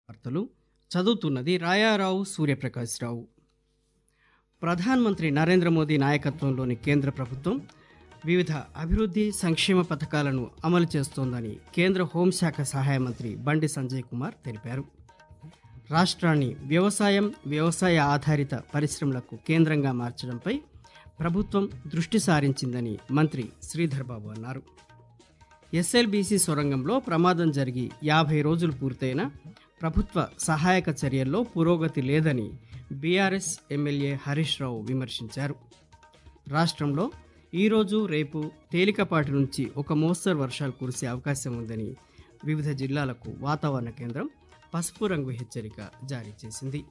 వార్తలు చదువుతున్నది రాయారావు సూర్యప్రకాశ్రావు ప్రధానమంత్రి నరేంద్ర మోదీ నాయకత్వంలోని కేంద్ర ప్రభుత్వం వివిధ అభివృద్ధి సంక్షేమ పథకాలను అమలు చేస్తోందని కేంద్ర హోంశాఖ సహాయ మంత్రి బండి సంజయ్ కుమార్ తెలిపారు రాష్ట్రాన్ని వ్యవసాయం వ్యవసాయ ఆధారిత పరిశ్రమలకు కేంద్రంగా మార్చడంపై ప్రభుత్వం దృష్టి సారించిందని మంత్రి శ్రీధర్ బాబు అన్నారు ఎస్ఎల్బీసీ సొరంగంలో ప్రమాదం జరిగి యాభై రోజులు పూర్తయిన ప్రభుత్వ సహాయక చర్యల్లో పురోగతి లేదని బీఆర్ఎస్ ఎమ్మెల్యే హరీష్ రావు విమర్శించారు రాష్ట్రంలో ఈరోజు రేపు తేలికపాటి నుంచి ఒక మోస్తరు వర్షాలు కురిసే అవకాశం ఉందని వివిధ జిల్లాలకు వాతావరణ కేంద్రం పసుపు రంగు హెచ్చరిక జారీ చేసింది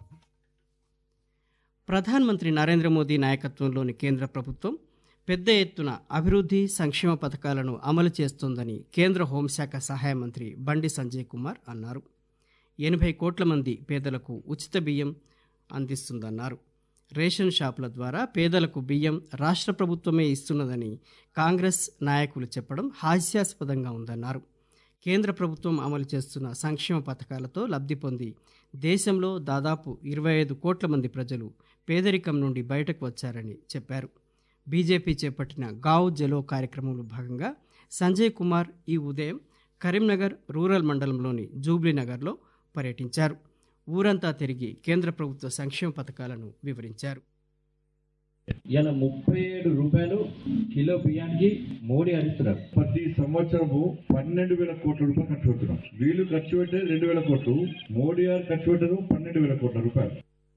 ప్రధానమంత్రి నరేంద్ర మోదీ నాయకత్వంలోని కేంద్ర ప్రభుత్వం పెద్ద ఎత్తున అభివృద్ధి సంక్షేమ పథకాలను అమలు చేస్తోందని కేంద్ర హోంశాఖ సహాయ మంత్రి బండి సంజయ్ కుమార్ అన్నారు ఎనభై కోట్ల మంది పేదలకు ఉచిత బియ్యం అందిస్తుందన్నారు రేషన్ షాపుల ద్వారా పేదలకు బియ్యం రాష్ట్ర ప్రభుత్వమే ఇస్తున్నదని కాంగ్రెస్ నాయకులు చెప్పడం హాస్యాస్పదంగా ఉందన్నారు కేంద్ర ప్రభుత్వం అమలు చేస్తున్న సంక్షేమ పథకాలతో లబ్ధి పొంది దేశంలో దాదాపు ఇరవై ఐదు కోట్ల మంది ప్రజలు పేదరికం నుండి బయటకు వచ్చారని చెప్పారు బీజేపీ చేపట్టిన గావ్ జలో కార్యక్రమంలో భాగంగా సంజయ్ కుమార్ ఈ ఉదయం కరీంనగర్ రూరల్ మండలంలోని జూబ్లీనగర్లో పర్యటించారు ఊరంతా తిరిగి కేంద్ర ప్రభుత్వ సంక్షేమ పథకాలను వివరించారు ఇలా ముప్పై ఏడు రూపాయలు కిలో బియ్యానికి మోడీ అందిస్తున్నారు ప్రతి సంవత్సరము పన్నెండు వేల కోట్ల రూపాయలు ఖర్చు పెడుతున్నాం వీళ్ళు ఖర్చు పెట్టేది రెండు వేల కోట్లు మోడీ గారు ఖర్చు పెట్టారు పన్నెండు వేల కోట్ల రూపాయలు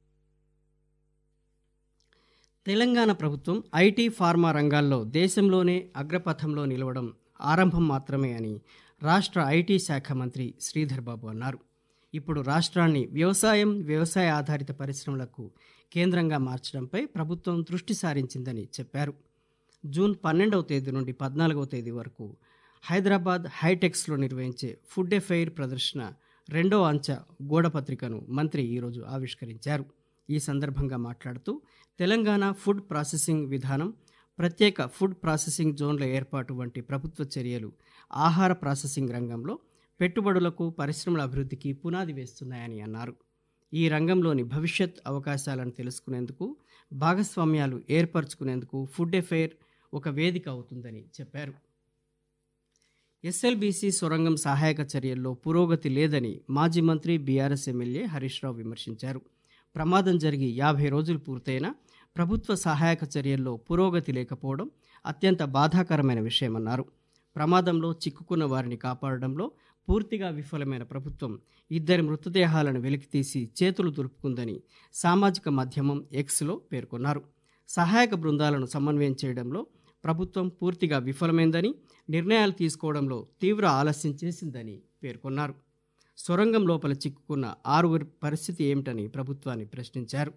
తెలంగాణ ప్రభుత్వం ఐటీ ఫార్మా రంగాల్లో దేశంలోనే అగ్రపథంలో నిలవడం ఆరంభం మాత్రమే అని రాష్ట్ర ఐటీ శాఖ మంత్రి శ్రీధర్ బాబు అన్నారు ఇప్పుడు రాష్ట్రాన్ని వ్యవసాయం వ్యవసాయ ఆధారిత పరిశ్రమలకు కేంద్రంగా మార్చడంపై ప్రభుత్వం దృష్టి సారించిందని చెప్పారు జూన్ పన్నెండవ తేదీ నుండి పద్నాలుగవ తేదీ వరకు హైదరాబాద్ హైటెక్స్లో నిర్వహించే ఫుడ్ ఎఫైర్ ప్రదర్శన రెండో అంచ గోడపత్రికను మంత్రి ఈరోజు ఆవిష్కరించారు ఈ సందర్భంగా మాట్లాడుతూ తెలంగాణ ఫుడ్ ప్రాసెసింగ్ విధానం ప్రత్యేక ఫుడ్ ప్రాసెసింగ్ జోన్ల ఏర్పాటు వంటి ప్రభుత్వ చర్యలు ఆహార ప్రాసెసింగ్ రంగంలో పెట్టుబడులకు పరిశ్రమల అభివృద్ధికి పునాది వేస్తున్నాయని అన్నారు ఈ రంగంలోని భవిష్యత్ అవకాశాలను తెలుసుకునేందుకు భాగస్వామ్యాలు ఏర్పరచుకునేందుకు ఫుడ్ ఎఫైర్ ఒక వేదిక అవుతుందని చెప్పారు ఎస్ఎల్బీసీ సొరంగం సహాయక చర్యల్లో పురోగతి లేదని మాజీ మంత్రి బీఆర్ఎస్ ఎమ్మెల్యే హరీష్ రావు విమర్శించారు ప్రమాదం జరిగి యాభై రోజులు పూర్తయినా ప్రభుత్వ సహాయక చర్యల్లో పురోగతి లేకపోవడం అత్యంత బాధాకరమైన విషయమన్నారు ప్రమాదంలో చిక్కుకున్న వారిని కాపాడడంలో పూర్తిగా విఫలమైన ప్రభుత్వం ఇద్దరి మృతదేహాలను వెలికితీసి చేతులు దులుపుకుందని సామాజిక మాధ్యమం ఎక్స్లో పేర్కొన్నారు సహాయక బృందాలను సమన్వయం చేయడంలో ప్రభుత్వం పూర్తిగా విఫలమైందని నిర్ణయాలు తీసుకోవడంలో తీవ్ర ఆలస్యం చేసిందని పేర్కొన్నారు సొరంగం లోపల చిక్కుకున్న ఆరుగురి పరిస్థితి ఏమిటని ప్రభుత్వాన్ని ప్రశ్నించారు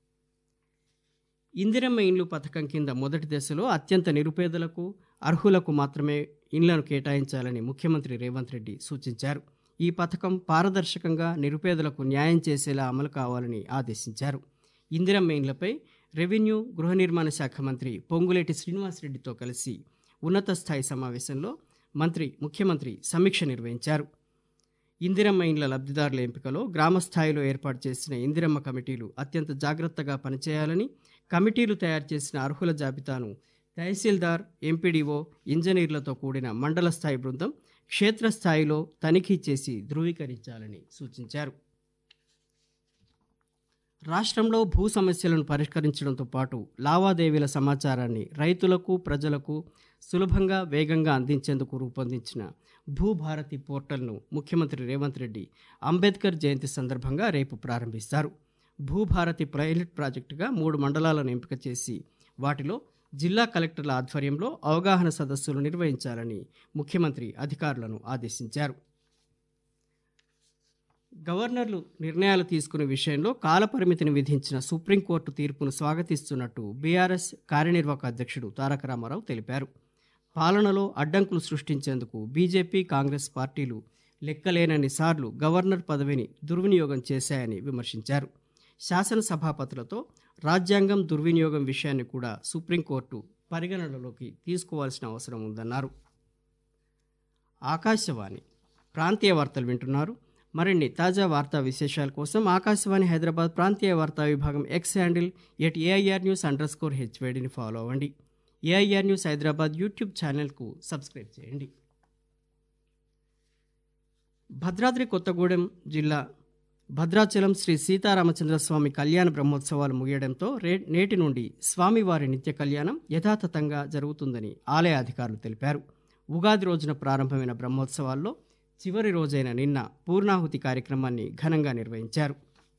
ఇందిరమ్మ ఇండ్లు పథకం కింద మొదటి దశలో అత్యంత నిరుపేదలకు అర్హులకు మాత్రమే ఇండ్లను కేటాయించాలని ముఖ్యమంత్రి రేవంత్ రెడ్డి సూచించారు ఈ పథకం పారదర్శకంగా నిరుపేదలకు న్యాయం చేసేలా అమలు కావాలని ఆదేశించారు ఇందిరమ్మ ఇండ్లపై రెవెన్యూ గృహ నిర్మాణ శాఖ మంత్రి పొంగులేటి శ్రీనివాసరెడ్డితో కలిసి ఉన్నత స్థాయి సమావేశంలో మంత్రి ముఖ్యమంత్రి సమీక్ష నిర్వహించారు ఇందిరమ్మ ఇండ్ల లబ్ధిదారుల ఎంపికలో గ్రామ స్థాయిలో ఏర్పాటు చేసిన ఇందిరమ్మ కమిటీలు అత్యంత జాగ్రత్తగా పనిచేయాలని కమిటీలు తయారు చేసిన అర్హుల జాబితాను తహసీల్దార్ ఎంపీడీఓ ఇంజనీర్లతో కూడిన మండల స్థాయి బృందం క్షేత్రస్థాయిలో తనిఖీ చేసి ధృవీకరించాలని సూచించారు రాష్ట్రంలో భూ సమస్యలను పరిష్కరించడంతో పాటు లావాదేవీల సమాచారాన్ని రైతులకు ప్రజలకు సులభంగా వేగంగా అందించేందుకు రూపొందించిన భూభారతి పోర్టల్ను ముఖ్యమంత్రి రేవంత్ రెడ్డి అంబేద్కర్ జయంతి సందర్భంగా రేపు ప్రారంభిస్తారు భూభారతి పైలట్ ప్రాజెక్టుగా మూడు మండలాలను ఎంపిక చేసి వాటిలో జిల్లా కలెక్టర్ల ఆధ్వర్యంలో అవగాహన సదస్సులు నిర్వహించాలని ముఖ్యమంత్రి అధికారులను ఆదేశించారు గవర్నర్లు నిర్ణయాలు తీసుకునే విషయంలో కాలపరిమితిని విధించిన సుప్రీంకోర్టు తీర్పును స్వాగతిస్తున్నట్టు బీఆర్ఎస్ కార్యనిర్వాహక అధ్యక్షుడు తారక రామారావు తెలిపారు పాలనలో అడ్డంకులు సృష్టించేందుకు బీజేపీ కాంగ్రెస్ పార్టీలు లెక్కలేనన్ని సార్లు గవర్నర్ పదవిని దుర్వినియోగం చేశాయని విమర్శించారు శాసనసభాపతులతో రాజ్యాంగం దుర్వినియోగం విషయాన్ని కూడా సుప్రీంకోర్టు పరిగణనలోకి తీసుకోవాల్సిన అవసరం ఉందన్నారు ఆకాశవాణి ప్రాంతీయ వార్తలు వింటున్నారు మరిన్ని తాజా వార్తా విశేషాల కోసం ఆకాశవాణి హైదరాబాద్ ప్రాంతీయ వార్తా విభాగం X handle at AIR news under score హెచ్వేడిని ఫాలో అవ్వండి ఏఐఆర్ న్యూస్ హైదరాబాద్ యూట్యూబ్ ఛానల్కు సబ్స్క్రైబ్ చేయండి భద్రాద్రి కొత్తగూడెం జిల్లా భద్రాచలం శ్రీ సీతారామచంద్రస్వామి కళ్యాణ బ్రహ్మోత్సవాలు ముగియడంతో రే నేటి నుండి స్వామివారి నిత్య కళ్యాణం యథాతథంగా జరుగుతుందని ఆలయ అధికారులు తెలిపారు ఉగాది రోజున ప్రారంభమైన బ్రహ్మోత్సవాల్లో చివరి రోజైన నిన్న పూర్ణాహుతి కార్యక్రమాన్ని ఘనంగా నిర్వహించారు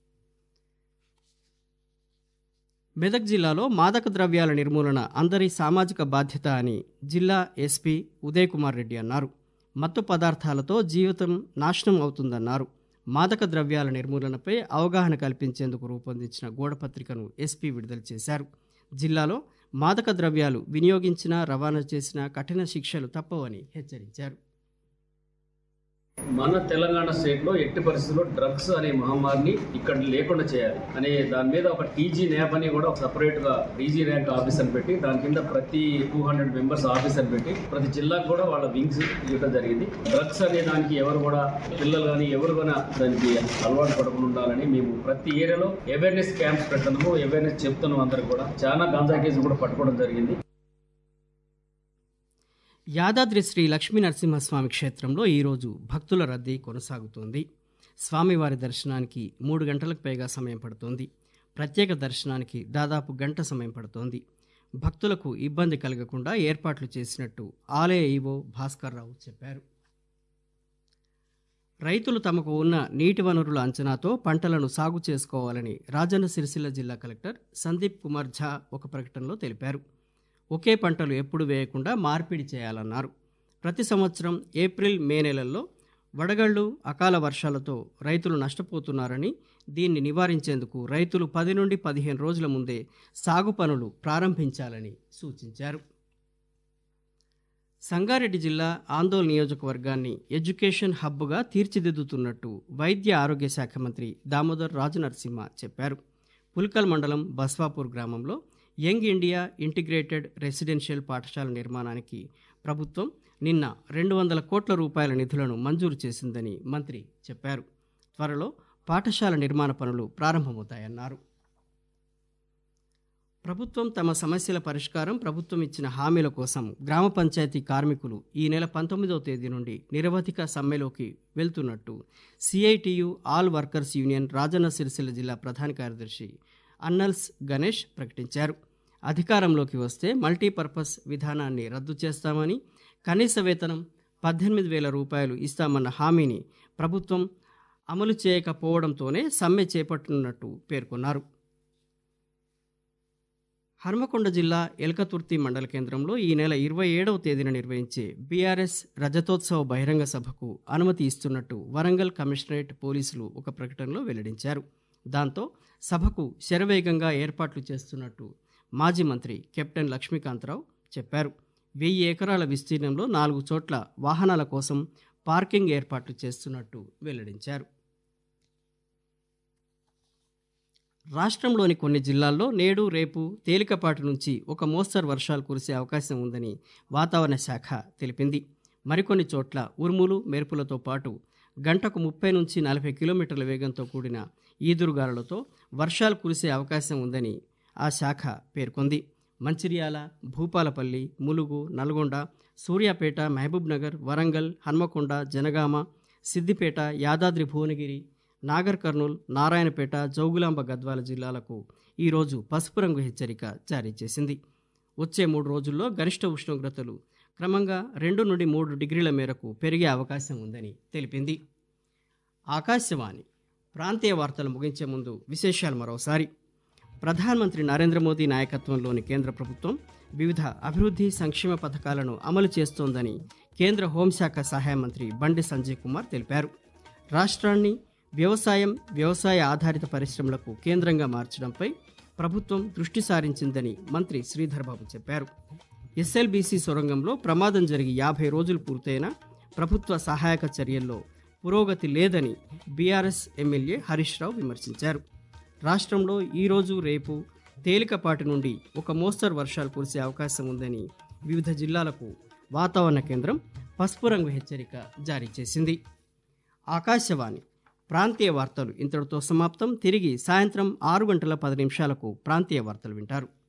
మెదక్ జిల్లాలో మాదక ద్రవ్యాల నిర్మూలన అందరి సామాజిక బాధ్యత అని జిల్లా ఎస్పీ ఉదయ్ కుమార్ రెడ్డి అన్నారు మత్తు పదార్థాలతో జీవితం నాశనం అవుతుందన్నారు మాదక ద్రవ్యాల నిర్మూలనపై అవగాహన కల్పించేందుకు రూపొందించిన గోడపత్రికను ఎస్పీ విడుదల చేశారు జిల్లాలో మాదక ద్రవ్యాలు వినియోగించినా రవాణా చేసినా కఠిన శిక్షలు తప్పవని హెచ్చరించారు మన తెలంగాణ స్టేట్ లో ఎట్టి పరిస్థితుల్లో డ్రగ్స్ అనే మహమ్మారిని ఇక్కడ లేకుండా చేయాలి అనే దాని మీద ఒక టీజీ న్యాప్ అని కూడా సపరేట్ గా డీజీ ర్యాంక్ ఆఫీసర్ పెట్టి దాని కింద ప్రతి టూ హండ్రెడ్ మెంబర్స్ ఆఫీసర్ పెట్టి ప్రతి జిల్లాకు కూడా వాళ్ళ వింగ్స్ ఇవ్వడం జరిగింది డ్రగ్స్ అనే దానికి ఎవరు కూడా పిల్లలు కానీ ఎవరు కూడా దానికి అలవాటు పడకుండా ఉండాలని మేము ప్రతి ఏరియాలో అవేర్నెస్ క్యాంప్స్ పెడుతున్నాము అవేర్నెస్ చెప్తున్నాం అందరికి కూడా చాలా గాంజా కేసులు కూడా పట్టుకోవడం జరిగింది యాదాద్రి శ్రీ లక్ష్మీ నరసింహస్వామి క్షేత్రంలో ఈరోజు భక్తుల రద్దీ కొనసాగుతోంది స్వామివారి దర్శనానికి మూడు గంటలకు పైగా సమయం పడుతోంది ప్రత్యేక దర్శనానికి దాదాపు గంట సమయం పడుతోంది భక్తులకు ఇబ్బంది కలగకుండా ఏర్పాట్లు చేసినట్టు ఆలయ ఈవో భాస్కర్రావు చెప్పారు రైతులు తమకు ఉన్న నీటి వనరుల అంచనాతో పంటలను సాగు చేసుకోవాలని రాజన్న సిరిసిల్ల జిల్లా కలెక్టర్ సందీప్ కుమార్ ఝా ఒక ప్రకటనలో తెలిపారు ఒకే పంటలు ఎప్పుడు వేయకుండా మార్పిడి చేయాలన్నారు ప్రతి సంవత్సరం ఏప్రిల్ మే నెలల్లో వడగళ్లు అకాల వర్షాలతో రైతులు నష్టపోతున్నారని దీన్ని నివారించేందుకు రైతులు పది నుండి పదిహేను రోజుల ముందే సాగు పనులు ప్రారంభించాలని సూచించారు సంగారెడ్డి జిల్లా ఆందోళన నియోజకవర్గాన్ని ఎడ్యుకేషన్ హబ్గా తీర్చిదిద్దుతున్నట్టు వైద్య ఆరోగ్య శాఖ మంత్రి దామోదర్ రాజనరసింహ చెప్పారు పుల్కల్ మండలం బస్వాపూర్ గ్రామంలో యంగ్ ఇండియా ఇంటిగ్రేటెడ్ రెసిడెన్షియల్ పాఠశాల నిర్మాణానికి ప్రభుత్వం నిన్న రెండు వందల కోట్ల రూపాయల నిధులను మంజూరు చేసిందని మంత్రి చెప్పారు త్వరలో పాఠశాల నిర్మాణ పనులు ప్రారంభమవుతాయన్నారు ప్రభుత్వం తమ సమస్యల పరిష్కారం ప్రభుత్వం ఇచ్చిన హామీల కోసం గ్రామ పంచాయతీ కార్మికులు ఈ నెల పంతొమ్మిదవ తేదీ నుండి నిరవధిక సమ్మెలోకి వెళ్తున్నట్టు CITU all workers union Rajanna Sircilla జిల్లా ప్రధాన కార్యదర్శి అన్నల్స్ గణేష్ ప్రకటించారు అధికారంలోకి వస్తే మల్టీపర్పస్ విధానాన్ని రద్దు చేస్తామని కనీస వేతనం పద్దెనిమిది వేల రూపాయలు ఇస్తామన్న హామీని ప్రభుత్వం అమలు చేయకపోవడంతోనే సమ్మె చేపట్టనున్నట్టు పేర్కొన్నారు హర్మకొండ జిల్లా ఎలకతుర్తి మండల కేంద్రంలో ఈ నెల ఇరవై ఏడవ తేదీన నిర్వహించే బీఆర్ఎస్ రజతోత్సవ బహిరంగ సభకు అనుమతి ఇస్తున్నట్టు వరంగల్ కమిషనరేట్ పోలీసులు ఒక ప్రకటనలో వెల్లడించారు దాంతో సభకు శరవేగంగా ఏర్పాట్లు చేస్తున్నట్టు మాజీ మంత్రి కెప్టెన్ లక్ష్మీకాంతరావు చెప్పారు వెయ్యి ఎకరాల విస్తీర్ణంలో నాలుగు చోట్ల వాహనాల కోసం పార్కింగ్ ఏర్పాట్లు చేస్తున్నట్టు వెల్లడించారు రాష్ట్రంలోని కొన్ని జిల్లాల్లో నేడు రేపు తేలికపాటి నుంచి ఒక మోస్తరు వర్షాలు కురిసే అవకాశం ఉందని వాతావరణ శాఖ తెలిపింది మరికొన్ని చోట్ల ఉరుములు మెరుపులతో పాటు గంటకు ముప్పై నుంచి నలభై కిలోమీటర్ల వేగంతో కూడిన ఈదురుగాలులతో వర్షాలు కురిసే అవకాశం ఉందని ఆ శాఖ పేర్కొంది మంచిర్యాల భూపాలపల్లి ములుగు నల్గొండ సూర్యాపేట మహబూబ్ నగర్ వరంగల్ హన్మకొండ జనగామ సిద్దిపేట యాదాద్రి భువనగిరి నాగర్ కర్నూల్ నారాయణపేట జౌగులాంబ గద్వాల జిల్లాలకు ఈరోజు పసుపు రంగు హెచ్చరిక జారీ చేసింది వచ్చే మూడు రోజుల్లో గరిష్ట ఉష్ణోగ్రతలు క్రమంగా రెండు నుండి మూడు డిగ్రీల మేరకు పెరిగే అవకాశం ఉందని తెలిపింది ఆకాశవాణి ప్రాంతీయ వార్తలు ముగించే ముందు విశేషాలు మరోసారి ప్రధానమంత్రి నరేంద్ర మోదీ నాయకత్వంలోని కేంద్ర ప్రభుత్వం వివిధ అభివృద్ధి సంక్షేమ పథకాలను అమలు చేస్తోందని కేంద్ర హోంశాఖ సహాయ మంత్రి బండి సంజయ్ కుమార్ తెలిపారు రాష్ట్రాన్ని వ్యవసాయం వ్యవసాయ ఆధారిత పరిశ్రమలకు కేంద్రంగా మార్చడంపై ప్రభుత్వం దృష్టి సారించిందని మంత్రి శ్రీధర్ బాబు చెప్పారు ఎస్ఎల్బీసీ సొరంగంలో ప్రమాదం జరిగి యాభై రోజులు పూర్తయినా ప్రభుత్వ సహాయక చర్యల్లో పురోగతి లేదని బీఆర్ఎస్ ఎమ్మెల్యే హరీష్ రావు విమర్శించారు రాష్ట్రంలో ఈరోజు రేపు తేలికపాటి నుండి ఒక మోస్తరు వర్షాలు కురిసే అవకాశం ఉందని వివిధ జిల్లాలకు వాతావరణ కేంద్రం పసుపు రంగు హెచ్చరిక జారీ చేసింది ఆకాశవాణి ప్రాంతీయ వార్తలు ఇంతటితో సమాప్తం తిరిగి సాయంత్రం ఆరు గంటల పది నిమిషాలకు ప్రాంతీయ వార్తలు వింటారు